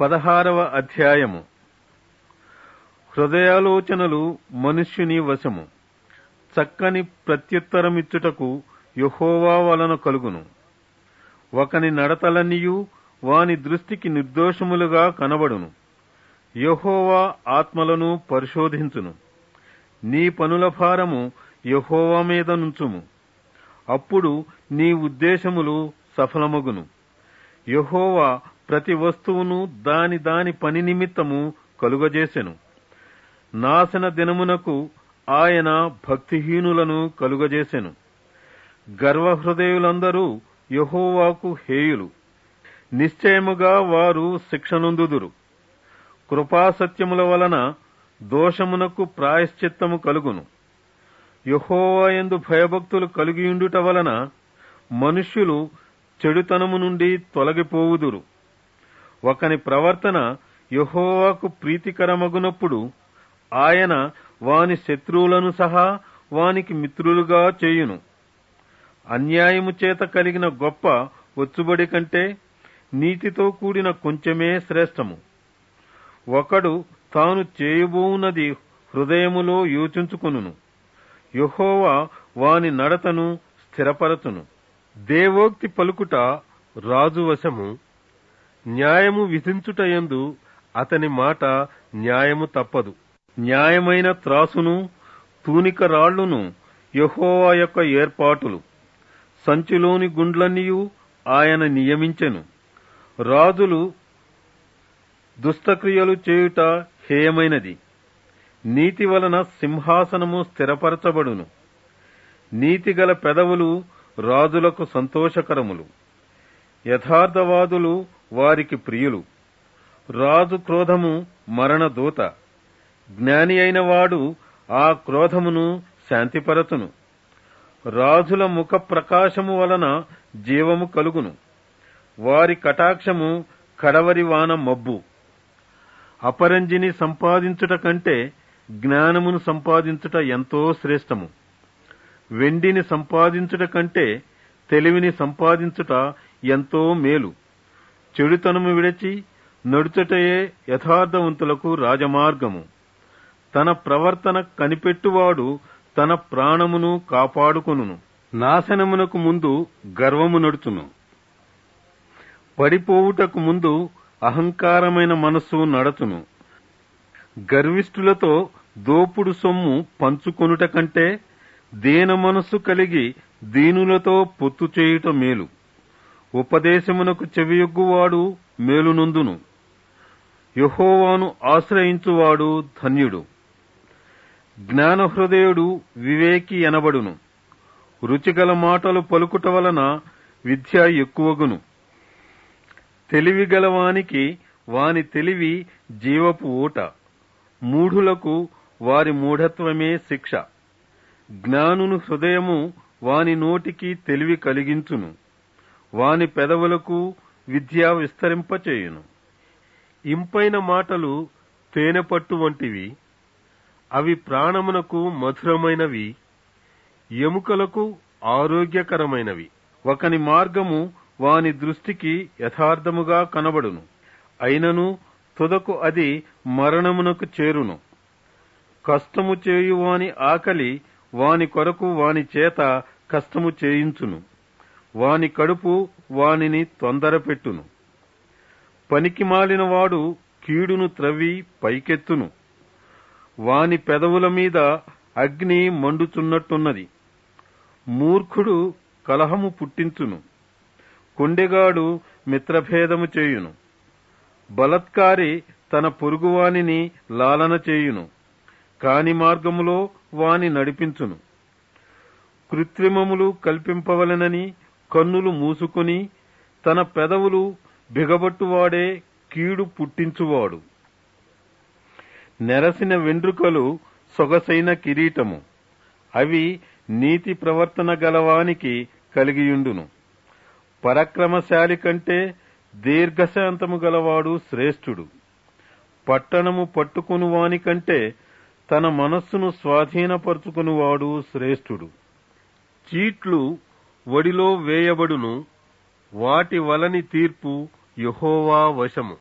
పదహారవ అధ్యాయము హృదయాలోచనలు మనుష్యుని వశము చక్కని ప్రత్యుత్తరమిచ్చుటకు యహోవా వలన కలుగును ఒకని నడతలన్నీయు వాని దృష్టికి నిర్దోషములుగా కనబడును యహోవా ఆత్మలను పరిశోధించును నీ పనుల భారము యహోవా మీద నుంచుము అప్పుడు నీ ఉద్దేశములు సఫలమగును యహోవా ప్రతి వస్తువును దాని దాని పని నిమిత్తము కలుగజేసెను నాశన దినమునకు ఆయన భక్తిహీనులను కలుగజేసెను గర్వహృదయులందరూ యహోవాకు హేయులు నిశ్చయముగా వారు శిక్షనుందుదురు కృపాసత్యముల వలన దోషమునకు ప్రాయశ్చిత్తము కలుగును యహోవాయందు భయభక్తులు కలిగియుండుట వలన మనుష్యులు చెడుతనము నుండి తొలగిపోవుదురు ఒకని ప్రవర్తన యహోవాకు ప్రీతికరమగునప్పుడు ఆయన వాని శత్రువులను సహా వానికి మిత్రులుగా చేయును అన్యాయము చేత కలిగిన గొప్ప ఒచ్చుబడి కంటే నీతితో కూడిన కొంచెమే శ్రేష్టము ఒకడు తాను చేయబోవున్నది హృదయములో యోచించుకొనును యహోవా వాని నడతను స్థిరపరచును దేవోక్తి పలుకుట రాజు వశము న్యాయము విధించుటయందు అతని మాట న్యాయము తప్పదు న్యాయమైన త్రాసును తూనిక రాళ్లును యహోవా యొక్క ఏర్పాటులు సంచిలోని గుండ్లన్నీయు ఆయన నియమించెను రాజులు దుష్టక్రియలు చేయుట హేయమైనది నీతి వలన సింహాసనము స్థిరపరచబడును నీతిగల పెదవులు రాజులకు సంతోషకరములు యథార్థవాదులు వారికి ప్రియులు రాజు క్రోధము మరణదూత జ్ఞాని అయిన వాడు ఆ క్రోధమును శాంతిపరచును రాజుల ముఖ ప్రకాశము వలన జీవము కలుగును వారి కటాక్షము కడవరి వాన మబ్బు అపరంజిని సంపాదించుట కంటే జ్ఞానమును సంపాదించుట ఎంతో శ్రేష్టము వెండిని సంపాదించుట కంటే తెలివిని సంపాదించుట ఎంతో మేలు చెడుతనము విడచి నడుచుటయే యథార్థవంతులకు రాజమార్గము తన ప్రవర్తన కనిపెట్టువాడు తన ప్రాణమును కాపాడుకొనును నాశనమునకు ముందు గర్వము నడుచును పడిపోవుటకు ముందు అహంకారమైన మనస్సు నడచును గర్విష్ఠులతో దోపుడు సొమ్ము పంచుకొనుట కంటే దీన మనస్సు కలిగి దీనులతో పొత్తు చేయుట మేలు ఉపదేశమునకు చెవియొగ్గువాడు మేలునందును యహోవాను ఆశ్రయించువాడు ధన్యుడు జ్ఞానహృదయుడు వివేకి ఎనబడును రుచిగల మాటలు పలుకుట వలన విద్య ఎక్కువగును తెలివిగలవానికి వాని తెలివి జీవపు ఊట మూఢులకు వారి మూఢత్వమే శిక్ష జ్ఞానును హృదయము వాని నోటికి తెలివి కలిగించును వాని పెదవులకు విద్య విస్తరింపచేయును ఇంపైన మాటలు తేనెపట్టు వంటివి అవి ప్రాణమునకు మధురమైనవి ఎముకలకు ఆరోగ్యకరమైనవి ఒకని మార్గము వాని దృష్టికి యథార్థముగా కనబడును అయినను తుదకు అది మరణమునకు చేరును కష్టము చేయువాని ఆకలి వాని కొరకు వాని చేత కష్టము చేయించును వాని కడుపు వానిని తొందరపెట్టును పనికి మాలిన వాడు కీడును త్రవ్వి పైకెత్తును వాని పెదవుల మీద అగ్ని మండుచున్నట్టున్నది మూర్ఖుడు కలహము పుట్టించును కొండెగాడు మిత్రభేదము చేయును బలత్కారి తన పొరుగువానిని లాలన చేయును కాని మార్గములో వాని నడిపించును కృత్రిమములు కల్పింపవలెనని కన్నులు మూసుకొని తన పెదవులు బిగబట్టువాడే కీడు పుట్టించువాడు నెరసిన వెండ్రుకలు సొగసైన కిరీటము అవి నీతి ప్రవర్తన గలవానికి కలిగియుండును పరక్రమశాలి కంటే దీర్ఘశాంతము గలవాడు శ్రేష్ఠుడు పట్టణము పట్టుకుని వాని కంటే తన మనస్సును స్వాధీనపరుచుకునివాడు శ్రేష్ఠుడు చీట్లు వడిలో వేయబడును వాటి వలని తీర్పు యహోవా వశము